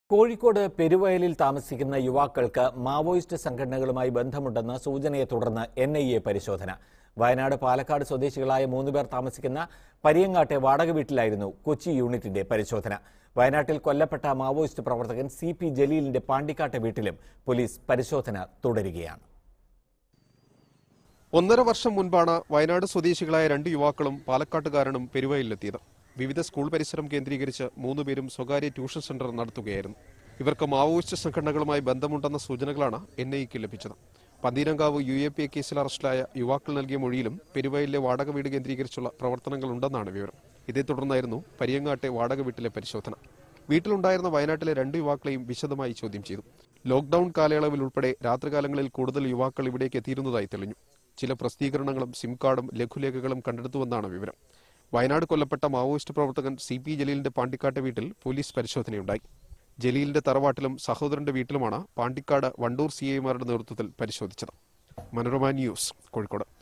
കോഴിക്കോട് പെരുവയലിൽ താമസിക്കുന്ന യുവാക്കൾക്ക് മാവോയിസ്റ്റ് സംഘടനകളുമായി ബന്ധമുണ്ടെന്ന സൂചനയെ തുടർന്ന് എൻ ഐ എ പരിശോധന വയനാട് പാലക്കാട് സ്വദേശികളായ മൂന്നുപേർ താമസിക്കുന്ന പരിയങ്ങാട്ടെ വാടക വീട്ടിലായിരുന്നു കൊച്ചി യൂണിറ്റിന്റെ പരിശോധന വയനാട്ടിൽ കൊല്ലപ്പെട്ട മാവോയിസ്റ്റ് പ്രവർത്തകൻ സി പി ജലീലിന്റെ പാണ്ടിക്കാട്ടെ വീട്ടിലും പോലീസ് പരിശോധന തുടരുകയാണ് ഒന്നര വർഷം മുൻപാണ് വയനാട് സ്വദേശികളായ രണ്ട് യുവാക്കളും പാലക്കാട്ടുകാരനും പെരുവയിലെത്തിയത് വിവിധ സ്കൂൾ പരിസരം കേന്ദ്രീകരിച്ച് മൂന്നുപേരും സ്വകാര്യ ട്യൂഷൻ സെന്റർ നടത്തുകയായിരുന്നു ഇവർക്ക് മാവോയിസ്റ്റ് സംഘടനകളുമായി ബന്ധമുണ്ടെന്ന സൂചനകളാണ് എൻ ഐക്ക് ലഭിച്ചത് Pantheerankavu U A P A കേസിൽ അറസ്റ്റിലായ യുവാക്കൾ നൽകിയ മൊഴിയിലും പെരുവയലിലെ വാടക വീട് കേന്ദ്രീകരിച്ചുള്ള പ്രവർത്തനങ്ങളുണ്ടെന്നാണ് വിവരം ഇതേ തുടർന്നായിരുന്നു പരിയങ്ങാട്ടെ വാടക വീട്ടിലെ പരിശോധന വീട്ടിലുണ്ടായിരുന്ന വയനാട്ടിലെ രണ്ട് യുവാക്കളെയും വിശദമായി ചോദ്യം ചെയ്തു ലോക്ഡൌൺ കാലയളവിൽ ഉൾപ്പെടെ രാത്രികാലങ്ങളിൽ കൂടുതൽ യുവാക്കൾ ഇവിടേക്ക് എത്തിയിരുന്നതായി തെളിഞ്ഞു ചില പ്രസിദ്ധീകരണങ്ങളും സിം കാർഡും ലഘുലേഖകളും കണ്ടെടുത്തുവെന്നാണ് വിവരം വയനാട് കൊല്ലപ്പെട്ട മാവോയിസ്റ്റ് പ്രവർത്തകൻ സി പി ജലീലിന്റെ പാണ്ടിക്കാട്ടെ വീട്ടിൽ പോലീസ് പരിശോധനയുണ്ടായി ജലീലിന്റെ തറവാട്ടിലും സഹോദരന്റെ വീട്ടിലുമാണ് പാണ്ടിക്കാട് വണ്ടൂർ സി ഐമാരുടെ നേതൃത്വത്തിൽ പരിശോധിച്ചത് മനോരമ ന്യൂസ് കോഴിക്കോട്